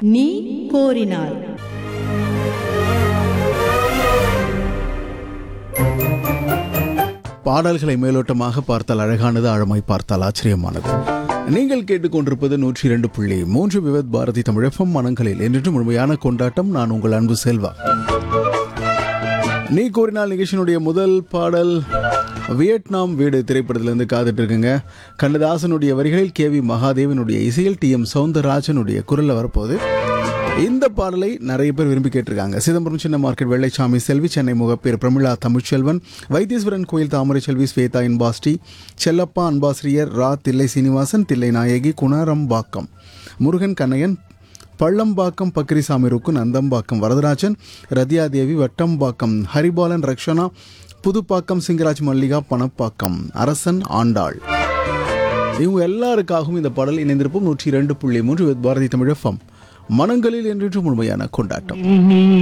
நீ கோரினாய் பாடல்களை மேலோட்டமாக பார்த்தால் அழகானது ஆழமாய் பார்த்தால் ஆச்சரியமானது நீங்கள் கேட்டுக்கொண்டிருப்பது நூற்றி இரண்டு புள்ளி மூன்று விவத் பாரதி தமிழகம் மனங்களில் என்றும் முழுமையான கொண்டாட்டம் நான் உங்கள் அன்பு செல்வா நீ கூறினால் நிகழ்ச்சியினுடைய முதல் பாடல் வியட்நாம் வீடு திரைப்படத்திலிருந்து காத்துட்டு இருக்குங்க கண்ணதாசனுடைய வரிகளில் கே வி மகாதேவனுடைய இசையில் டி எம் சவுந்தரராஜனுடைய குரல்ல வரப்போகுது இந்த பாடலை நிறைய பேர் விரும்பி கேட்டிருக்காங்க சிதம்பரம் சின்ன மார்க்கெட் வெள்ளைச்சாமி செல்வி சென்னை முகப்பேர் பிரமிளா தமிழ்ச்செல்வன் வைத்தீஸ்வரன் கோயில் தாமரை செல்வி ஸ்வேதா இன்பாஸ்டி செல்லப்பா அன்பாசிரியர் ரா தில்லை சீனிவாசன் தில்லை நாயகி குணாரம்பாக்கம் முருகன் கண்ணையன் பள்ளம்பாக்கம் பக்ரிசாமி ருக்கு நந்தம்பாக்கம் வரதராஜன் ரதியாதேவி வட்டம்பாக்கம் ஹரிபாலன் ரக்ஷனா புதுப்பாக்கம் சிங்கராஜ் மல்லிகா பணப்பாக்கம் அரசன் ஆண்டாள் இவங்க எல்லாருக்காகவும் இந்த பாடல் இணைந்திருப்போம் நூற்றி இரண்டு புள்ளி மூன்று பாரதி தமிழ் எஃப்எம் மனங்களில் என்று முழுமையான கொண்டாட்டம்